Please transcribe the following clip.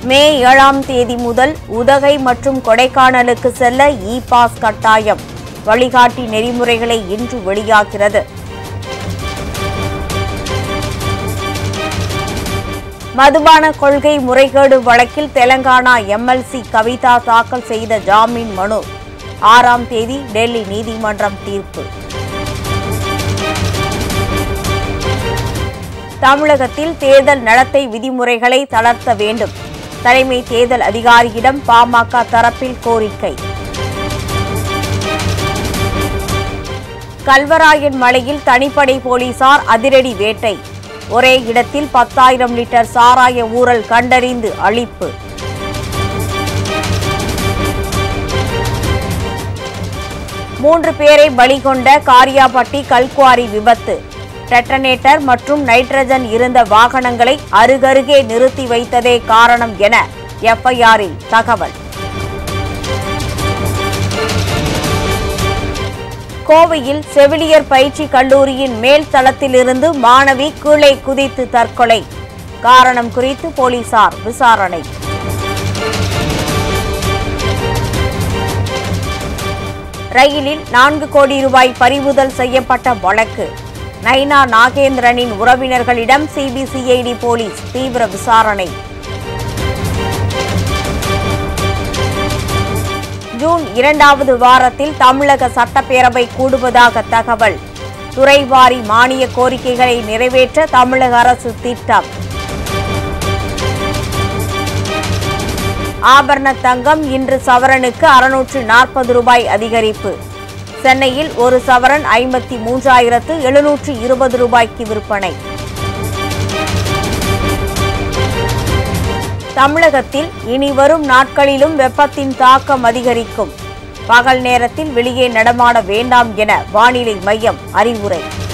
மே ஏழாம் தேதி முதல் உதகை மற்றும் கொடைக்கானலுக்கு செல்ல இ பாஸ் கட்டாயம் வழிகாட்டி நெறிமுறைகளை இன்று வெளியாகிறது மதுபான கொள்கை முறைகேடு வழக்கில் தெலங்கானா எம்எல்சி கவிதா தாக்கல் செய்த ஜாமீன் மனு ஆறாம் தேதி டெல்லி நீதிமன்றம் தீர்ப்பு தமிழகத்தில் தேர்தல் நடத்தை விதிமுறைகளை தளர்த்த வேண்டும் தலைமை தேர்தல் அதிகாரியிடம் பாமக தரப்பில் கோரிக்கை கல்வராயன் மலையில் தனிப்படை போலீசார் அதிரடி வேட்டை ஒரே இடத்தில் பத்தாயிரம் லிட்டர் சாராய ஊழல் கண்டறிந்து அழிப்பு மூன்று பேரை பலி கொண்ட காரியாபட்டி கல்குவாரி விபத்து டெட்டனேட்டர் மற்றும் நைட்ரஜன் இருந்த வாகனங்களை அருகருகே நிறுத்தி வைத்ததே காரணம் என எஃப்ஐஆரில் தகவல் கோவையில் செவிலியர் பயிற்சி கல்லூரியின் மேல் தளத்திலிருந்து மாணவி கீழே குதித்து தற்கொலை காரணம் குறித்து போலீசார் விசாரணை ரயிலில் நான்கு கோடி ரூபாய் பறிமுதல் செய்யப்பட்ட வழக்கு நைனா நாகேந்திரனின் உறவினர்களிடம் சிபிசிஐடி போலீஸ் தீவிர விசாரணை ஜூன் இரண்டாவது வாரத்தில் தமிழக சட்டப்பேரவை கூடுவதாக தகவல் துறைவாரி மானிய கோரிக்கைகளை நிறைவேற்ற தமிழக அரசு திட்டம் ஆபரண தங்கம் இன்று சவரனுக்கு அறுநூற்று நாற்பது ரூபாய் அதிகரிப்பு சென்னையில் ஒரு சவரன் ஐம்பத்தி மூன்றாயிரத்து எழுநூற்று இருபது ரூபாய்க்கு விற்பனை தமிழகத்தில் இனி வரும் நாட்களிலும் வெப்பத்தின் தாக்கம் அதிகரிக்கும் பகல் நேரத்தில் வெளியே நடமாட வேண்டாம் என வானிலை மையம் அறிவுரை